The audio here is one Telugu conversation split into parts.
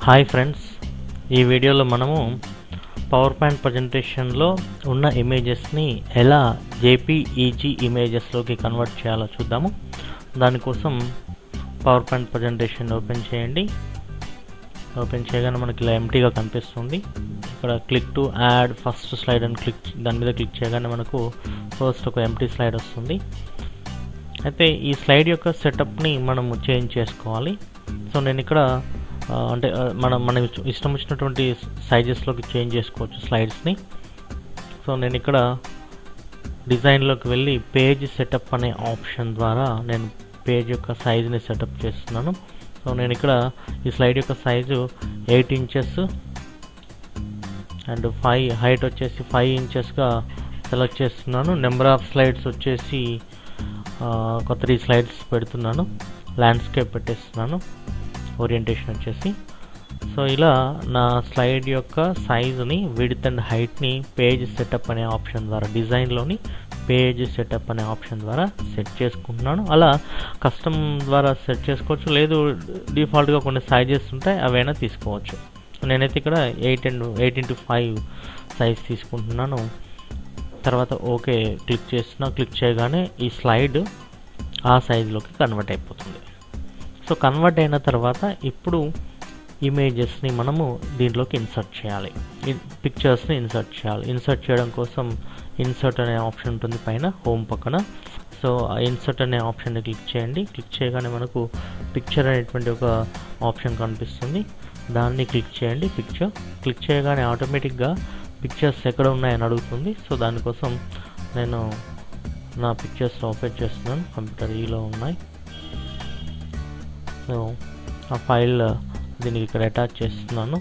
హాయ్ ఫ్రెండ్స్ ఈ వీడియోలో మనము పవర్ పాయింట్ ప్రజెంటేషన్లో ఉన్న ఇమేజెస్ని ఎలా జేపీఈజీ ఇమేజెస్లోకి కన్వర్ట్ చేయాలో చూద్దాము దానికోసం పవర్ పాయింట్ ప్రజెంటేషన్ ఓపెన్ చేయండి ఓపెన్ చేయగానే మనకి ఇలా ఎంటీగా కనిపిస్తుంది ఇక్కడ click to add first slide అని క్లిక్ దాని మీద క్లిక్ చేయగానే మనకు ఫస్ట్ ఒక ఎంటీ స్లైడ్ వస్తుంది అయితే ఈ స్లైడ్ యొక్క సెటప్ని మనము చేంజ్ చేసుకోవాలి సో నేను ఇక్కడ ఆ, అంటే ఆ, మనం మనం ఇష్ట- ఇష్టం వచ్చినటువంటి సైజెస్లోకి చేంజ్ చేసుకోవచ్చు స్లైడ్స్ని సో నేను ఇక్కడ డిజైన్లోకి వెళ్ళి పేజ్ సెటప్ అనే ఆప్షన్ ద్వారా నేను పేజ్ యొక్క సైజుని సెటప్ చేస్తున్నాను సో నేను ఇక్కడ ఈ స్లైడ్ యొక్క size eight inches and five height వచ్చేసి ఫైవ్ ఇంచెస్గా సెలెక్ట్ చేస్తున్నాను నెంబర్ ఆఫ్ స్లైడ్స్ వచ్చేసి ఆ, ఒక త్రీ స్లైడ్స్ పెడుతున్నాను ల్యాండ్స్కేప్ పెట్టేస్తున్నాను ఓరియంటేషన్ వచ్చేసి సో ఇలా నా స్లైడ్ యొక్క సైజుని విడ్త్ అండ్ హైట్ని పేజ్ సెటప్ అనే ఆప్షన్ ద్వారా డిజైన్లోని పేజ్ సెటప్ అనే ఆప్షన్ ద్వారా సెట్ చేసుకుంటున్నాను అలా కస్టమ్ ద్వారా సెట్ చేసుకోవచ్చు లేదు డిఫాల్ట్గా కొన్ని సైజెస్ ఉంటాయి అవైనా తీసుకోవచ్చు నేనైతే ఇక్కడ eight and eight into five size తీసుకుంటున్నాను తర్వాత ఓకే క్లిక్ చేస్తున్నా క్లిక్ చేయగానే ఈ స్లైడ్ ఆ సైజులోకి కన్వర్ట్ అయిపోతుంది సో కన్వర్ట్ అయిన తర్వాత ఇప్పుడు ఇమేజెస్ని మనము దీంట్లోకి ఇన్సర్ట్ చేయాలి పిక్చర్స్ని ఇన్సర్ట్ చేయాలి ఇన్సర్ట్ చేయడం కోసం ఇన్సర్ట్ అనే ఆప్షన్ ఉంటుంది పైన హోమ్ పక్కన సో ఆ ఇన్సర్ట్ అనే ఆప్షన్ని క్లిక్ చేయండి క్లిక్ చేయగానే మనకు పిక్చర్ అనేటువంటి ఒక ఆప్షన్ కనిపిస్తుంది దాన్ని క్లిక్ చేయండి పిక్చర్ క్లిక్ చేయగానే ఆటోమేటిక్గా పిక్చర్స్ ఎక్కడ ఉన్నాయని అడుగుతుంది సో దానికోసం నేను నా పిక్చర్స్ ఓపెన్ చేస్తున్నాను కంప్యూటర్ ఈలో ఉన్నాయి సో ఆ ఫైల్ దీనికి ఇక్కడ అటాచ్ చేస్తున్నాను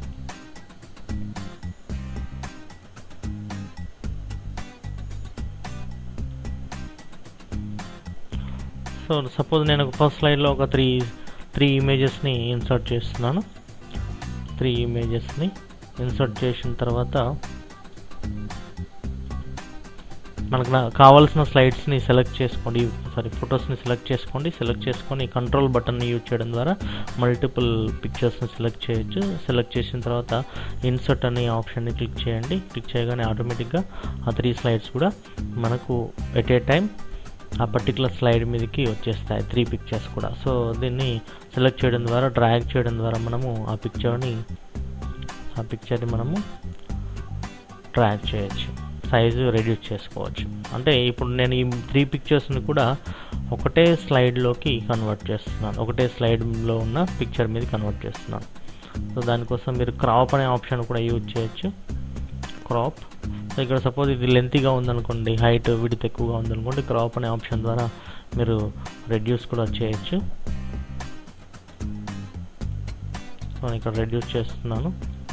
సో సపోజ్ నేను ఒక ఫస్ట్ స్లైడ్లో ఒక త్రీ త్రీ ఇమేజెస్ని ఇన్సర్ట్ చేస్తున్నాను త్రీ ఇమేజెస్ని ఇన్సర్ట్ చేసిన తర్వాత మనకు నా కావాల్సిన స్లైడ్స్ని సెలెక్ట్ చేసుకోండి సారీ ఫొటోస్ని సెలెక్ట్ చేసుకోండి సెలెక్ట్ చేసుకొని కంట్రోల్ బటన్ని యూజ్ చేయడం ద్వారా మల్టిపుల్ పిక్చర్స్ని సెలెక్ట్ చేయొచ్చు సెలెక్ట్ చేసిన తర్వాత ఇన్సర్ట్ అనే ఆప్షన్ని క్లిక్ చేయండి క్లిక్ చేయగానే ఆటోమేటిక్గా ఆ త్రీ స్లైడ్స్ కూడా మనకు ఎట్ ఏ టైం ఆ పర్టికులర్ స్లైడ్ మీదకి వచ్చేస్తాయి త్రీ పిక్చర్స్ కూడా సో దీన్ని సెలెక్ట్ చేయడం ద్వారా డ్రాగ్ చేయడం ద్వారా మనము ఆ పిక్చర్ని ఆ పిక్చర్ని మనము డ్రాగ్ చేయొచ్చు సైజు రెడ్యూస్ చేసుకోవచ్చు అంటే ఇప్పుడు నేను ఈ త్రీ పిక్చర్స్ని కూడా ఒకటే స్లైడ్లోకి కన్వర్ట్ చేస్తున్నాను ఒకటే స్లైడ్లో ఉన్న పిక్చర్ మీద కన్వర్ట్ చేస్తున్నాను సో దానికోసం మీరు క్రాప్ అనే ఆప్షన్ కూడా యూజ్ చేయొచ్చు క్రాప్ సో ఇక్కడ సపోజ్ ఇది లెంతీగా ఉందనుకోండి హైట్ విడిత్ ఎక్కువగా ఉందనుకోండి క్రాప్ అనే ఆప్షన్ ద్వారా మీరు రెడ్యూస్ కూడా చేయొచ్చు సో నేను ఇక్కడ రెడ్యూస్ చేస్తున్నాను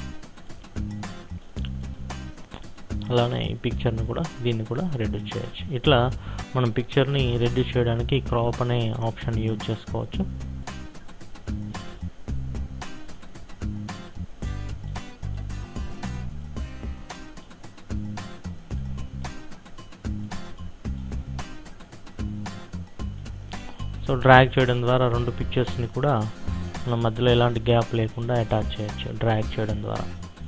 అలానే ఈ పిక్చర్ని కూడా దీన్ని కూడా రెడ్యూస్ చేయొచ్చు ఇట్లా మనం పిక్చర్ని రెడ్యూస్ చేయడానికి క్రాప్ అనే ఆప్షన్ యూజ్ చేసుకోవచ్చు సో డ్రాగ్ చేయడం ద్వారా రెండు పిక్చర్స్ని కూడా మన మధ్యలో ఎలాంటి గ్యాప్ లేకుండా అటాచ్ చేయొచ్చు డ్రాగ్ చేయడం ద్వారా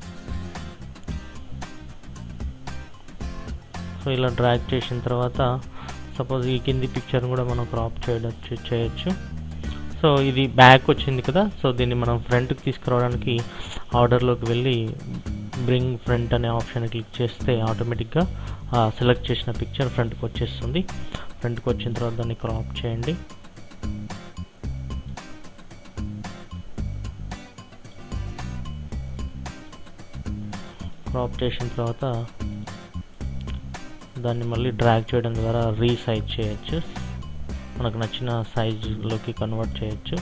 సో ఇలా డ్రాగ్ చేసిన తర్వాత సపోజ్ ఈ కింది పిక్చర్ కూడా మనం క్రాప్ చేయవచ్చు చేయొచ్చు సో ఇది బ్యాక్ వచ్చింది కదా సో దీన్ని మనం ఫ్రంట్కి తీసుకురావడానికి ఆర్డర్లోకి వెళ్ళి బ్రింగ్ ఫ్రంట్ అనే ఆప్షన్ క్లిక్ చేస్తే ఆటోమేటిక్గా సెలెక్ట్ చేసిన పిక్చర్ ఫ్రంట్కి వచ్చేస్తుంది ఫ్రంట్కి వచ్చిన తర్వాత దాన్ని క్రాప్ చేయండి క్రాప్ చేసిన తర్వాత దాన్ని మళ్ళీ డ్రాగ్ చేయడం ద్వారా రీసైజ్ చేయొచ్చు మనకు నచ్చిన సైజులోకి కన్వర్ట్ చేయొచ్చు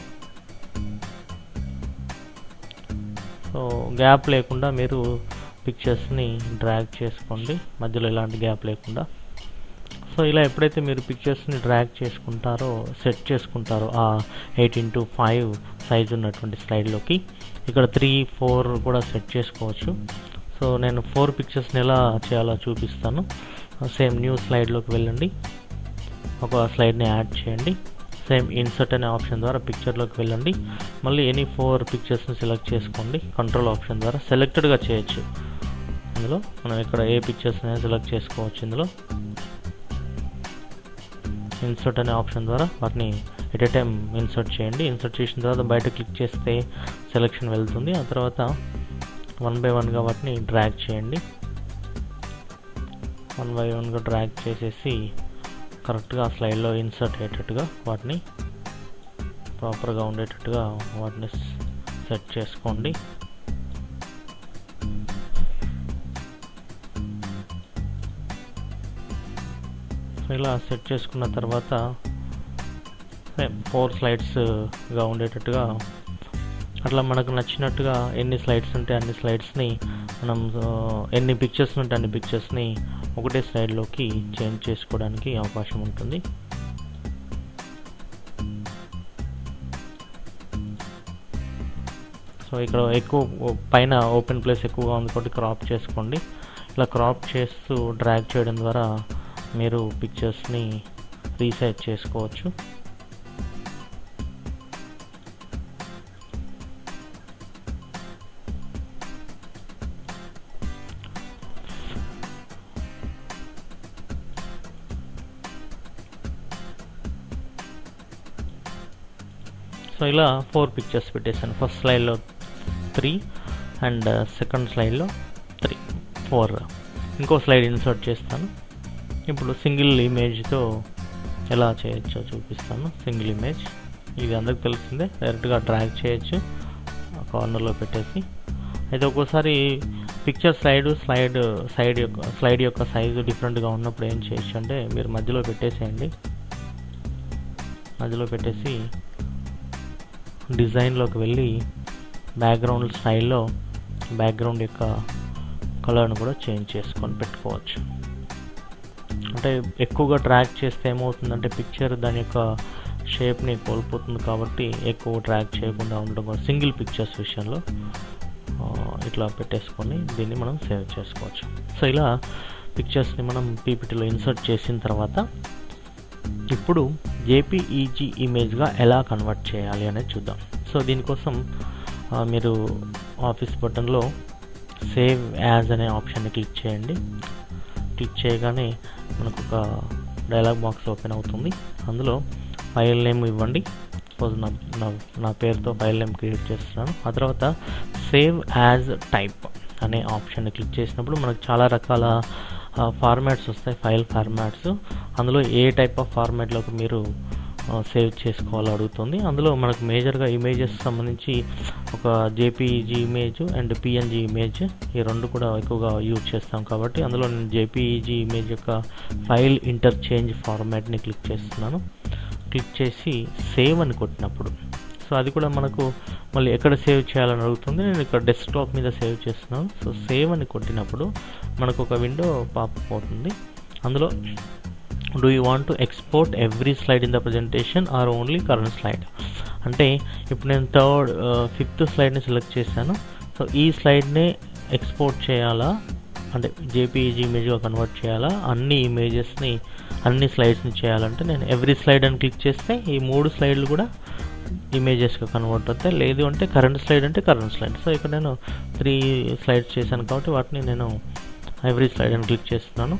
సో గ్యాప్ లేకుండా మీరు పిక్చర్స్ని డ్రాగ్ చేసుకోండి మధ్యలో ఎలాంటి గ్యాప్ లేకుండా సో ఇలా ఎప్పుడైతే మీరు పిక్చర్స్ని డ్రాగ్ చేసుకుంటారో సెట్ చేసుకుంటారో ఆ ఎయిట్ ఇంటూ ఫైవ్ సైజ్ ఉన్నటువంటి స్లైడ్లోకి ఇక్కడ త్రీ ఫోర్ కూడా సెట్ చేసుకోవచ్చు సో నేను ఫోర్ పిక్చర్స్ని ఎలా చేయాలో చూపిస్తాను సేమ్ న్యూ స్లైడ్లోకి వెళ్ళండి ఒక స్లైడ్ని యాడ్ చేయండి సేమ్ ఇన్సర్ట్ అనే ఆప్షన్ ద్వారా పిక్చర్లోకి వెళ్ళండి మళ్ళీ ఎనీ ఫోర్ పిక్చర్స్ని సెలెక్ట్ చేసుకోండి కంట్రోల్ ఆప్షన్ ద్వారా సెలెక్టెడ్గా చేయొచ్చు ఇందులో మనం ఇక్కడ ఏ పిక్చర్స్ని సెలెక్ట్ చేసుకోవచ్చు ఇందులో ఇన్సర్ట్ అనే ఆప్షన్ ద్వారా వాటిని ఎట్ ఏ టైం ఇన్సర్ట్ చేయండి ఇన్సర్ట్ చేసిన తర్వాత బయట క్లిక్ చేస్తే సెలెక్షన్ వెళ్తుంది ఆ తర్వాత వన్ బై వన్గా వాటిని డ్రాగ్ చేయండి వన్ బై వన్గా డ్రాగ్ చేసేసి కరెక్ట్గా ఆ స్లైడ్లో ఇన్సర్ట్ అయ్యేటట్టుగా వాటిని ప్రాపర్గా ఉండేటట్టుగా వాటిని సెట్ చేసుకోండి ఇలా సెట్ చేసుకున్న తర్వాత ఫోర్ స్లైడ్స్గా ఉండేటట్టుగా అట్లా మనకు నచ్చినట్టుగా ఎన్ని స్లైడ్స్ ఉంటే అన్ని స్లైడ్స్ని మనం ఎన్ని పిక్చర్స్ ఉంటే అన్ని పిక్చర్స్ని ఒకటే స్లైడ్లోకి చేంజ్ చేసుకోవడానికి అవకాశం ఉంటుంది సో ఇక్కడ ఎక్కువ పైన ఓపెన్ ప్లేస్ ఎక్కువగా ఉంది కాబట్టి క్రాప్ చేసుకోండి ఇలా క్రాప్ చేస్తూ డ్రాగ్ చేయడం ద్వారా మీరు పిక్చర్స్ని రీసైజ్ చేసుకోవచ్చు సో ఇలా ఫోర్ పిక్చర్స్ పెట్టేశాను ఫస్ట్ స్లైడ్లో త్రీ అండ్ సెకండ్ స్లైడ్లో త్రీ ఫోర్ ఇంకో స్లైడ్ ఇన్సర్ట్ చేస్తాను ఇప్పుడు సింగిల్ ఇమేజ్తో ఎలా చేయొచ్చో చూపిస్తాను సింగిల్ ఇమేజ్ ఇది అందరికి తెలిసిందే డైరెక్ట్గా డ్రాగ్ చేయొచ్చు కార్నర్లో పెట్టేసి అయితే ఒక్కోసారి పిక్చర్ స్లైడ్ స్లైడ్ సైడ్ యొక్క స్లైడ్ యొక్క సైజు డిఫరెంట్గా ఉన్నప్పుడు ఏం చేయొచ్చు అంటే మీరు మధ్యలో పెట్టేసేయండి మధ్యలో పెట్టేసి డిజైన్లోకి వెళ్ళి బ్యాక్గ్రౌండ్ స్టైల్లో బ్యాక్గ్రౌండ్ యొక్క కలర్ను కూడా చేంజ్ చేసుకొని పెట్టుకోవచ్చు అంటే ఎక్కువగా ట్రాక్ చేస్తే ఏమవుతుందంటే పిక్చర్ దాని యొక్క షేప్ని కోల్పోతుంది కాబట్టి ఎక్కువ ట్రాక్ చేయకుండా ఉండడం కోసం సింగిల్ పిక్చర్స్ విషయంలో ఇట్లా పెట్టేసుకొని దీన్ని మనం సేవ్ చేసుకోవచ్చు సో ఇలా పిక్చర్స్ని మనం పీపీటీలో ఇన్సర్ట్ చేసిన తర్వాత ఇప్పుడు జేపీఈజీ ఇమేజ్గా ఎలా కన్వర్ట్ చేయాలి అనేది చూద్దాం సో దీనికోసం మీరు ఆఫీస్ బటన్లో సేవ్ యాజ్ అనే ఆప్షన్ని క్లిక్ చేయండి క్లిక్ చేయగానే మనకు ఒక డైలాగ్ బాక్స్ ఓపెన్ అవుతుంది అందులో ఫైల్ నేమ్ ఇవ్వండి సపోజ్ నా నా నా పేరుతో ఫైల్ నేమ్ క్రియేట్ చేస్తున్నాను ఆ తర్వాత సేవ్ యాజ్ టైప్ అనే ఆప్షన్ని క్లిక్ చేసినప్పుడు మనకు చాలా రకాల ఫార్మాట్స్ వస్తాయి ఫైల్ ఫార్మాట్స్ అందులో ఏ టైప్ ఆఫ్ ఫార్మాట్లోకి మీరు సేవ్ చేసుకోవాలో అడుగుతుంది అందులో మనకు మేజర్గా ఇమేజెస్ సంబంధించి ఒక JPEG image and PNG image ఈ రెండు కూడా ఎక్కువగా యూజ్ చేస్తాం కాబట్టి అందులో నేను జేపీఈజీ ఇమేజ్ యొక్క ఫైల్ ఇంటర్చేంజ్ ఫార్మాట్ని క్లిక్ చేస్తున్నాను క్లిక్ చేసి సేవ్ అని కొట్టినప్పుడు సో అది కూడా మనకు మళ్ళీ ఎక్కడ సేవ్ చేయాలని అడుగుతుంది నేను ఇక్కడ డెస్క్టాప్ మీద సేవ్ చేస్తున్నాను సో సేవ్ అని కొట్టినప్పుడు మనకు ఒక విండో పాప్ అవుతుంది అందులో do you want to export every slide in the presentation or only current slide అంటే ఇప్పుడు నేను థర్డ్ ఫిఫ్త్ స్లైడ్ని సెలెక్ట్ చేశాను సో ఈ స్లైడ్నే ఎక్స్పోర్ట్ చేయాలా అంటే జేపీఈజీ ఇమేజ్గా కన్వర్ట్ చేయాలా అన్ని ఇమేజెస్ని అన్ని స్లైడ్స్ని చేయాలంటే నేను ఎవ్రీ స్లైడ్ అని క్లిక్ చేస్తే ఈ మూడు స్లైడ్లు కూడా ఇమేజెస్గా కన్వర్ట్ అవుతాయి లేదు అంటే కరెంట్ స్లైడ్ అంటే కరెంట్ స్లైడ్ సో ఇక్కడ నేను త్రీ స్లైడ్స్ చేశాను కాబట్టి వాటిని నేను ఎవ్రీ స్లైడ్ అని క్లిక్ చేస్తున్నాను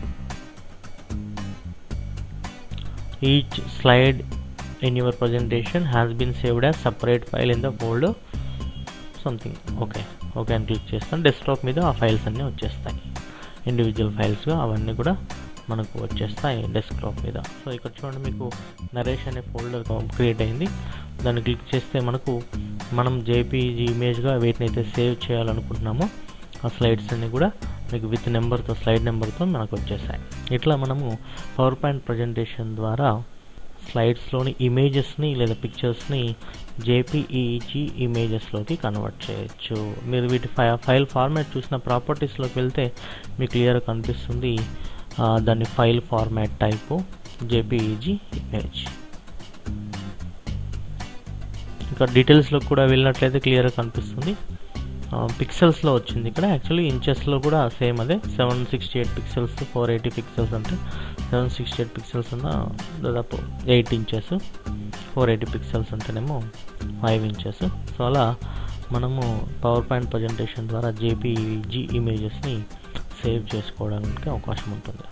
each slide in your presentation has been saved as separate file in the folder something okay okay అని క్లిక్ చేస్తాను డెస్క్టాప్ మీద ఆ ఫైల్స్ అన్నీ వచ్చేస్తాయి ఇండివిజువల్ ఫైల్స్గా అవన్నీ కూడా మనకు వచ్చేస్తాయి డెస్క్టాప్ మీద సో ఇక్కడ చూడండి మీకు నరేష్ అనే ఫోల్డర్ క్రియేట్ అయింది దాన్ని క్లిక్ చేస్తే మనకు మనం జేపీజీ ఇమేజ్గా వీటిని అయితే సేవ్ చేయాలనుకుంటున్నామో ఆ స్లైడ్స్ అన్నీ కూడా మీకు విత్ నెంబర్తో స్లైడ్ నెంబర్తో మనకు వచ్చేసాయి ఇట్లా మనము పవర్ పాయింట్ ప్రజెంటేషన్ ద్వారా స్లైడ్స్లోని ఇమేజెస్ని లేదా పిక్చర్స్ని జేపీఈజీ ఇమేజెస్లోకి కన్వర్ట్ చేయొచ్చు మీరు వీటి ఫై ఫైల్ ఫార్మాట్ చూసిన ప్రాపర్టీస్లోకి వెళ్తే మీకు క్లియర్గా కనిపిస్తుంది దాని file format type JPEG image ఇంకా డీటెయిల్స్లో కూడా వెళ్ళినట్లయితే క్లియర్గా కనిపిస్తుంది పిక్సెల్స్లో వచ్చింది ఇక్కడ యాక్చువల్లీ ఇంచెస్లో కూడా సేమ్ అదే seven sixty eight pixels four eighty pixels అంటే సెవెన్ సిక్స్టీ ఎయిట్ పిక్సెల్స్ అన్న దాదాపు eight inches four eighty pixels అంటేనేమో ఫైవ్ ఇంచెస్ సో అలా మనము పవర్ పాయింట్ ప్రజెంటేషన్ ద్వారా జేపీజీ ఇమేజెస్ని సేవ్ చేసుకోవడానికి అవకాశం ఉంటుంది